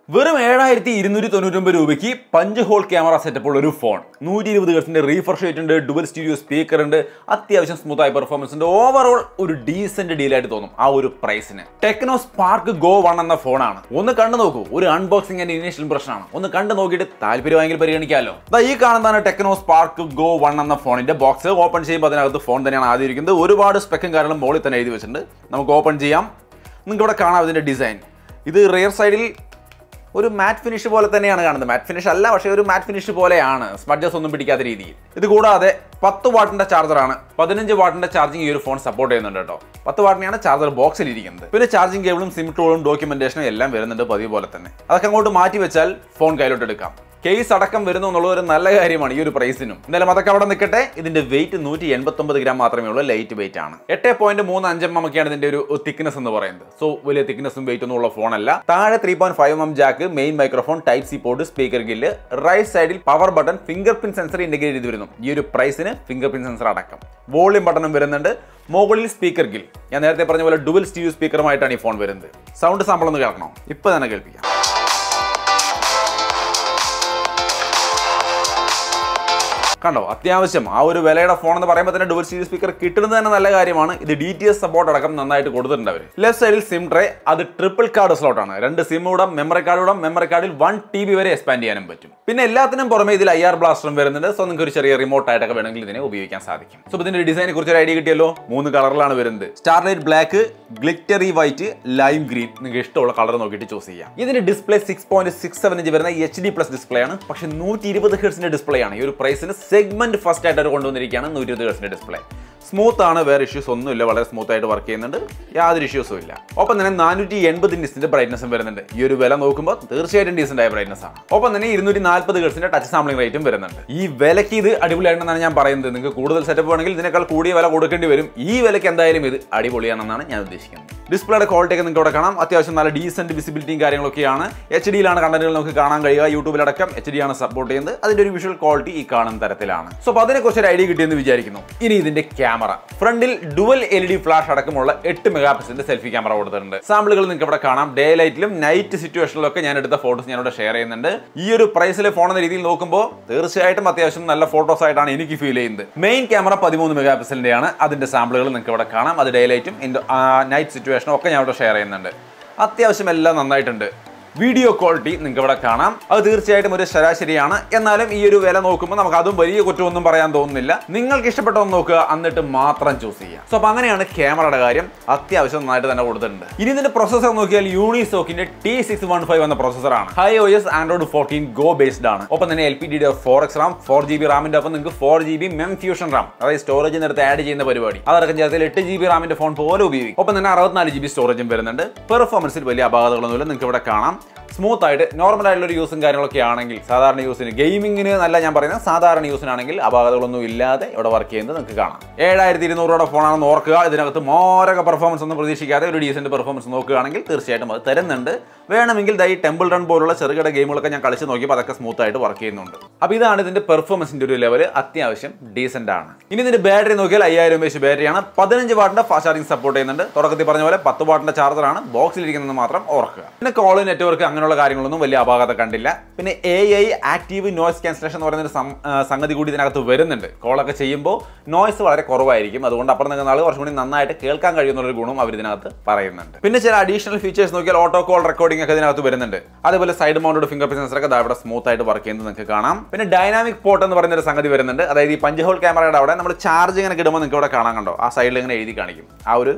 വെറും ഏഴായിരത്തി ഇരുന്നൂറ്റി തൊണ്ണൂറ്റൊമ്പത് രൂപയ്ക്ക് പഞ്ച് ഹോൾ ക്യാമറ സെറ്റപ്പ് ഉള്ള ഒരു ഫോൺ നൂറ്റി ഇരുപത് ഹെർട്സിന്റെ റീഫ്രഷ് റേറ്റ് ഉണ്ട് ഡുവൽ സ്റ്റീരിയോ സ്പീക്കർ ഉണ്ട് അത്യാവശ്യം സ്മൂത്ത് ആയ പെർഫോമൻസ് ഉണ്ട് ഓവറോൾ ഒരു ഡീസന്റ് ഡീലായിട്ട് തോന്നും ആ ഒരു പ്രൈസിന് ടെക്നോ സ്പാർക്ക് ഗോ വൺ എന്ന ഫോണാണ് ഒന്ന് കണ്ടു നോക്കൂ ഒരു അൺബോക്സിംഗ് ആൻഡ് ഇനീഷ്യൽ ഇംപ്രഷൻ ആണ് ഒന്ന് കണ്ടു നോക്കിയിട്ട് താല്പര്യമായെങ്കിൽ പരിഗണിക്കാമല്ലോ ദാ ഈ കാണുന്നതാണ് ടെക്നോ സ്പാർക്ക് ഗോ വൺ എന്ന ഫോണിന്റെ ബോക്സ് ഓപ്പൺ ചെയ്യുമ്പോൾ അതിനകത്ത് ഫോൺ തന്നെയാണ് ആദ്യം ഇരിക്കുന്നത് ഒരുപാട് സ്പെക്കും കാര്യങ്ങളും മുകളിൽ തന്നെ എഴുതി വെച്ചിട്ടുണ്ട് നമുക്ക് ഓപ്പൺ ചെയ്യാം നിങ്ങൾക്ക് ഇവിടെ കാണാം ഇതിന്റെ ഡിസൈൻ ഇത് റിയർ സൈഡിൽ ഒരു മാറ്റ് ഫിനിഷ് പോലെ തന്നെയാണ് കാണുന്നത് മാറ്റ് ഫിനിഷ് അല്ല പക്ഷേ ഒരു മാറ്റ് ഫിനിഷ് പോലെയാണ് സ്മഡ്ജസ് ഒന്നും പിടിക്കാത്ത രീതിയിൽ ഇത് കൂടാതെ പത്ത് വാട്ടിന്റെ ചാർജറാണ് പതിനഞ്ച് വാട്ടിന്റെ ചാർജിങ് ഈ ഒരു ഫോൺ സപ്പോർട്ട് ചെയ്യുന്നുണ്ട് കേട്ടോ പത്ത് വാട്ടിനെയാണ് ചാർജർ ബോക്സിൽ ഇരിക്കുന്നത് പിന്നെ ചാർജിങ് കേബിളും സിം ടൂളും ഡോക്യുമെന്റേഷനും എല്ലാം വരുന്നുണ്ട് പതിവ് പോലെ തന്നെ അതൊക്കെ അങ്ങോട്ട് മാറ്റി വെച്ചാൽ ഫോൺ കയ്യിലോട്ട് എടുക്കാം കേസ് അടക്കം വരുന്നു എന്നുള്ളത് ഒരു നല്ല കാര്യമാണ് ഈ ഒരു പ്രൈസിനും എന്തായാലും അതൊക്കെ അവിടെ നിൽക്കട്ടെ ഇതിന്റെ വെയിറ്റ് നൂറ്റി എൺപത്തൊമ്പത് ഗ്രാം മാത്രമേ ഉള്ളൂ ലൈറ്റ് വെയിറ്റ് ആണ് എട്ട് പോയിന്റ് മൂന്ന് അഞ്ച് എം ഒക്കെയാണ് ഇതിന്റെ ഒരു തിക്നെസ് എന്ന് പറയുന്നത് സോ വലിയ തിക്നെസ്സും വെയിറ്റ് ഒന്നും ഉള്ള ഫോണല്ല താഴെ three point five M jack main microphone type C port speaker grill right സൈഡിൽ power button fingerprint sensor integrate ചെയ്ത് വരുന്നു ഈ ഒരു പ്രൈസിന് ഫിംഗർ പ്രിന്റ് സെൻസർ അടക്കം വോളിയം ബട്ടണും വരുന്നുണ്ട് മുകളിൽ സ്പീക്കർ ഗിൽ ഞാൻ നേരത്തെ പറഞ്ഞ പോലെ ഡുവൽ സ്റ്റീരിയോ സ്പീക്കറുമായിട്ടാണ് ഈ ഫോൺ വരുന്നത് സൗണ്ട് സാമ്പിൾ ഒന്ന് കേൾക്കണോ ഇപ്പൊ തന്നെ കേൾപ്പിക്കാം കണ്ടോ അത്യാവശ്യം ആ ഒരു വിലയുടെ ഫോൺ എന്ന് പറയുമ്പോൾ തന്നെ ഡുവൽ സീരീസ് സ്പീക്കർ കിട്ടുന്നത് തന്നെ നല്ല കാര്യമാണ് ഇത് ഡി ടി എസ് സപ്പോർട്ട് അടക്കം നന്നായിട്ട് കൊടുത്തിട്ടുണ്ട് അവർ ലെഫ്റ്റ് സൈഡിൽ സിം ട്രേ അത് ട്രിപ്പിൾ കാർഡ് സ്ലോട്ട് ആണ് രണ്ട് സിം ഇടാം മെമ്മറി കാർഡ് ഇടാം മെമ്മറി കാർഡിൽ വൺ ടി ബി വരെ എക്സ്പാൻഡ് ചെയ്യാനും പറ്റും പിന്നെ എല്ലാത്തിനും പുറമെ ഇതിൽ ഐ ആർ ബ്ലാസ്റ്ററും വരുന്നുണ്ട് സോ നിങ്ങൾക്ക് ഒരു ചെറിയ റിമോട്ട് ആയിട്ടൊക്കെ വേണമെങ്കിൽ ഇതിനെ ഉപയോഗിക്കാൻ സാധിക്കും സോ ഇതിന്റെ ഡിസൈനെ കുറിച്ച് ഒരു ഐഡിയ കിട്ടിയല്ലോ മൂന്ന് കളറിലാണ് വരുന്നത് starlight black glittery white lime green നിങ്ങൾക്ക് ഇഷ്ടമുള്ള കളർ നോക്കിയിട്ട് ചൂസ് ചെയ്യാം ഇതിന്റെ display six point six seven inch വരുന്ന എച്ച് ഡി പ്ലസ് ഡിസ്പ്ലേ ആണ് പക്ഷെ നൂറ്റി ഇരുപത് ഹെർസിന്റെ ഡിസ്പ്ലേ ആണ് ഈ ഒരു പ്രൈസിന് സെഗ്മെന്റ് ഫസ്റ്റ് ആയിട്ട് അവർ കൊണ്ടുവന്നിരിക്കുകയാണ് നൂറ്റി ഇരുപത് ഹെർസിന്റെ ഡിസ്പ്ലേ സ്മൂത്ത് ആണ് വേറെ ഇഷ്യൂസ് ഒന്നുമില്ല വളരെ സ്മൂത്ത് ആയിട്ട് വർക്ക് ചെയ്യുന്നുണ്ട് യാതൊരു ഇഷ്യൂസും ഇല്ല ഒപ്പം തന്നെ നാനൂറ്റി എൺപത് നിസിന്റെ ബ്രൈറ്റ്നസും വരുന്നുണ്ട് ഈ ഒരു വില നോക്കുമ്പോൾ തീർച്ചയായിട്ടും ഡീസന്റ് ആയ ബ്രൈറ്റ്നസ് ആണ് ഒപ്പം തന്നെ ഇരുന്നൂറ്റി നാൽപ്പത് ഗൾസിന്റെ ടച്ച് സാമ്പിളിംഗ് റേറ്റും വരുന്നുണ്ട് ഈ വിലയ്ക്ക് ഇത് അടിപൊളിയാണെന്നാണ് ഞാൻ പറയുന്നത് നിങ്ങൾക്ക് കൂടുതൽ സെറ്റപ്പ് വേണമെങ്കിൽ ഇതിനേക്കാൾ കൂടിയ വില കൊടുക്കേണ്ടി വരും ഈ വിലയ്ക്ക് എന്തായാലും ഇത് അടിപൊളിയാണെന്നാണ് ഞാൻ ഉദ്ദേശിക്കുന്നത് ഡിസ്പ്ലേയുടെ ക്വാളിറ്റി ഒക്കെ നിങ്ങൾക്ക് ഇവിടെ കാണാം അത്യാവശ്യം നല്ല ഡീസന്റ് വിസിബിലിറ്റിയും കാര്യങ്ങളൊക്കെയാണ് എച്ച് ഡിയിലാണ് കണ്ടന്റുകൾ നമുക്ക് കാണാൻ കഴിയുക യൂട്യൂബിലടക്കം എച്ച് ഡി ആണ് സപ്പോർട്ട് ചെയ്യുന്നത് അതിന്റെ ഒരു വിഷ്വൽ ക്വാളിറ്റി ഈ കാണുന്ന തരത്തിലാണ് സോ അപ്പോൾ അതിനെക്കുറിച്ച് ഒരു ഐഡിയ കിട്ടിയെന്ന് വിചാരിക്കുന്നു ഇനി ഇതിന്റെ ക്യാമറ ഫ്രണ്ടിൽ dual L E D flash അടക്കമുള്ള എട്ട് മെഗാ പിക്സലിന്റെ സെൽഫി ക്യാമറ കൊടുത്തിട്ടുണ്ട് സാമ്പിളുകൾ നിങ്ങൾക്ക് ഇവിടെ കാണാം ഡേ ലൈറ്റിലും നൈറ്റ് സിറ്റുവേഷനിലൊക്കെ ഞാൻ എടുത്ത ഫോട്ടോസ് ഞാൻ ഇവിടെ ഷെയർ ചെയ്യുന്നുണ്ട് ഈ ഒരു പ്രൈസിലെ ഫോൺ എന്ന രീതിയിൽ നോക്കുമ്പോൾ തീർച്ചയായിട്ടും അത്യാവശ്യം നല്ല ഫോട്ടോസ് ആയിട്ടാണ് എനിക്ക് ഫീൽ ചെയ്യുന്നത് മെയിൻ ക്യാമറ പതിമൂന്ന് മെഗാ പിക്സലിന്റെ ആണ് അതിന്റെ സാമ്പിളുകൾ നിങ്ങൾക്ക് ഇവിടെ കാണാം അത് ഡേ ലൈറ്റും നൈറ്റ് സിറ്റുവേഷനും ഒക്കെ ഞാൻ ഇവിടെ ഷെയർ ചെയ്യുന്നുണ്ട് അത്യാവശ്യം എല്ലാം നന്നായിട്ടുണ്ട് വീഡിയോ ക്വാളിറ്റി നിങ്ങൾക്ക് ഇവിടെ കാണാം അത് തീർച്ചയായിട്ടും ഒരു ശരാശരിയാണ് എന്നാലും ഈ ഒരു വില നോക്കുമ്പോൾ നമുക്ക് അതും വലിയ കുറ്റമൊന്നും പറയാൻ തോന്നുന്നില്ല നിങ്ങൾക്ക് ഇഷ്ടപ്പെട്ടൊന്ന് നോക്കുക എന്നിട്ട് മാത്രം ചൂസ് ചെയ്യുക സോ അപ്പോൾ അങ്ങനെയാണ് ക്യാമറയുടെ കാര്യം അത്യാവശ്യം നന്നായിട്ട് തന്നെ കൊടുത്തിട്ടുണ്ട് ഇനി ഇതിന്റെ പ്രൊസസർ നോക്കിയാൽ യൂണിസോക്കിന്റെ ടി സിക്സ് വൺ ഫൈവ് എന്ന പ്രൊസസറാണ് Hi O S Android fourteen go based ആണ് ഒപ്പം തന്നെ L P D four X RAM four G B റാമിന്റെ ഒപ്പം നിങ്ങൾക്ക് four G B mem fusion RAM അതായത് സ്റ്റോറേജ് നേരത്തെ ആഡ് ചെയ്യുന്ന പരിപാടി അതടക്കം ചേർത്തിൽ എട്ട് ജി ബി റാമിന്റെ ഫോൺ പോലെ ഉപയോഗിക്കും ഒപ്പം തന്നെ അറുപത്തിനാല് ജി ബി സ്റ്റോറേജും വരുന്നുണ്ട് പെർഫോമൻസിൽ വലിയ അപാകതകളൊന്നുമില്ല നിങ്ങൾക്ക് ഇവിടെ കാണാം സ്മൂത്ത് ആയിട്ട് നോർമൽ ആയിട്ടുള്ള ഒരു യൂസും കാര്യങ്ങളൊക്കെ ആണെങ്കിൽ സാധാരണ യൂസിന് ഗെയിമിങ്ങിന് നല്ല ഞാൻ പറയുന്നത് സാധാരണ യൂസിനാണെങ്കിൽ അപാകതകളൊന്നും ഇല്ലാതെ ഇവിടെ വർക്ക് ചെയ്യുന്നത് നിങ്ങൾക്ക് കാണാം ഏഴായിരത്തി ഇരുന്നൂറ് രൂപയുടെ ഫോണാണെന്ന് ഓർക്കുക ഇതിനകത്ത് മോരക പെർഫോമൻസ് ഒന്നും പ്രതീക്ഷിക്കാതെ ഒരു ഡീസന്റ് പെർഫോമൻസ് നോക്കുകയാണെങ്കിൽ തീർച്ചയായിട്ടും അത് തരുന്നുണ്ട് വേണമെങ്കിൽ ദൈ ടെമ്പിൾ റൺ പോലുള്ള ചെറുകിട ഗെയിമുകളൊക്കെ ഞാൻ കളിച്ച് നോക്കിയപ്പോൾ അതൊക്കെ സ്മൂത്ത് ആയിട്ട് വർക്ക് ചെയ്യുന്നുണ്ട് അപ്പോൾ ഇതാണ് ഇതിന്റെ പെർഫോമൻസിന്റെ ഒരു ലെവൽ അത്യാവശ്യം ഡീസന്റ് ആണ് ഇനി ഇതിന്റെ ബാറ്ററി നോക്കിയാൽ അയ്യായിരം എം എച്ച് ബാറ്ററിയാണ് പതിനഞ്ച് വാട്ടിന്റെ ഫാസ്റ്റ് ചാർജിങ് സപ്പോർട്ട് ചെയ്യുന്നുണ്ട് തുടക്കത്തിൽ പറഞ്ഞ പോലെ പത്ത് വാട്ടിന്റെ ചാർജറാണ് ബോക്സിലിരിക്കുന്നത് മാത്രം ഓർക്കുക പിന്നെ കോൾ നെറ്റ്വർക്ക് അങ്ങനെയുള്ള കാര്യങ്ങളൊന്നും വലിയ അപാകത കണ്ടില്ല പിന്നെ A I active noise cancellation എന്ന് പറയുന്ന ഒരു സം- ആ, സംഗതി കൂടി ഇതിനകത്ത് വരുന്നുണ്ട് കോളൊക്കെ ചെയ്യുമ്പോൾ നോയ്സ് വളരെ കുറവായിരിക്കും അതുകൊണ്ട് അപ്പുറം നിൽക്കുന്ന ആൾ കുറച്ചും കൂടി നന്നായിട്ട് കേൾക്കാൻ കഴിയുന്ന ഒരു ഗുണം അവർ ഇതിനകത്ത് പറയുന്നുണ്ട് പിന്നെ ചില അഡീഷണൽ ഫീച്ചേഴ്സ് നോക്കിയാൽ ഓട്ടോ കോൾ റെക്കോർഡിംഗ് ഒക്കെ ഇതിനകത്ത് വരുന്നുണ്ട് അതേപോലെ side mounted fingerprint sensor ഒക്കെ ദാ ഇവിടെ സ്മൂത്ത് ആയിട്ട് വർക്ക് ചെയ്യുന്നത് നിങ്ങൾക്ക് കാണാം പിന്നെ ഡൈനാമിക് പോർട്ട് എന്ന് പറയുന്ന ഒരു സംഗതി വരുന്നുണ്ട് അതായത് ഈ പഞ്ച് ഹോൾ ക്യാമറയുടെ അവിടെ നമ്മൾ ചാർജ് ഇങ്ങനെ ഇടുമ്പോൾ നിങ്ങൾക്ക് ഇവിടെ കാണാൻ കണ്ടോ ആ സൈഡിൽ ഇങ്ങനെ എഴുതി കാണിക്കും ആ ഒരു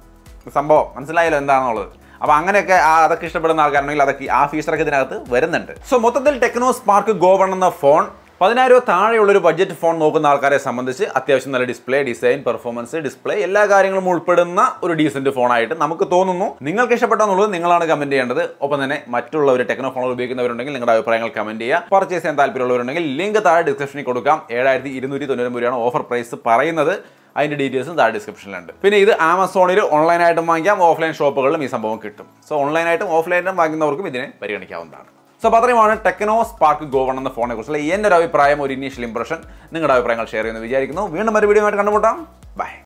സംഭവം മനസ്സിലായല്ലോ എന്താണെന്നുള്ളത് അപ്പൊ അങ്ങനെയൊക്കെ ആ അതൊക്കെ ഇഷ്ടപ്പെടുന്ന ആൾക്കാരുണ്ടെങ്കിൽ അതൊക്കെ ആ ഫീച്ചറൊക്കെ ഇതിനകത്ത് വരുന്നുണ്ട് സോ മൊത്തത്തിൽ ടെക്നോ സ്പാർക്ക് ഗോ വൺ എന്ന ഫോൺ പതിനായിരം താഴെയുള്ള ഒരു ബഡ്ജറ്റ് ഫോൺ നോക്കുന്ന ആൾക്കാരെ സംബന്ധിച്ച് അത്യാവശ്യം നല്ല ഡിസ്പ്ലേ ഡിസൈൻ പെർഫോമൻസ് ഡിസ്പ്ലേ എല്ലാ കാര്യങ്ങളും ഉൾപ്പെടുന്ന ഒരു ഡീസന്റ് ഫോണായിട്ട് നമുക്ക് തോന്നുന്നു നിങ്ങൾക്ക് ഇഷ്ടപ്പെട്ടെന്നുള്ളത് നിങ്ങളാണ് കമന്റ് ചെയ്യേണ്ടത് ഒപ്പം തന്നെ മറ്റുള്ളവർ ടെക്നോ ഫോൺ ഉപയോഗിക്കുന്നവരുണ്ടെങ്കിൽ നിങ്ങളുടെ അഭിപ്രായങ്ങൾ കമന്റ് ചെയ്യുക പർച്ചേസ് ചെയ്യാൻ താല്പര്യമുള്ളവരുണ്ടെങ്കിൽ ലിങ്ക് താഴെ ഡിസ്ക്രിപ്ഷനിൽ കൊടുക്കാം ഏഴായിരത്തി ഇരുന്നൂറ്റി തൊണ്ണൂറ് രൂപയാണ് ഓഫർ പ്രൈസ് പറയുന്നത് അതിന്റെ ഡീറ്റെയിൽസും താഴെ ഡിസ്ക്രിപ്ഷനിലുണ്ട് പിന്നെ ഇത് ആമസോണിൽ ഓൺലൈനായിട്ടും വാങ്ങിക്കാം ഓഫ്ലൈൻ ഷോപ്പുകളിലും ഈ സംഭവം കിട്ടും സോ ഓൺലൈനായിട്ടും ഓഫ്ലൈനായിട്ടും വാങ്ങുന്നവർക്കും ഇതിനെ പരിഗണിക്കാവുന്നതാണ് സോ അപ്പോൾ അത്രയുമാണ് ടെക്നോ സ്പാർക്ക് ഗോ വൺ എന്ന ഫോണിനെ കുറിച്ചുള്ള എൻ്റെ ഒരു അഭിപ്രായം ഒരു ഇനീഷ്യൽ ഇംപ്രഷൻ നിങ്ങളുടെ അഭിപ്രായങ്ങൾ ഷെയർ ചെയ്യുമെന്ന് വിചാരിക്കുന്നു വീണ്ടും ഒരു വീഡിയോ ആയിട്ട് കണ്ടുമുട്ടാം ബൈ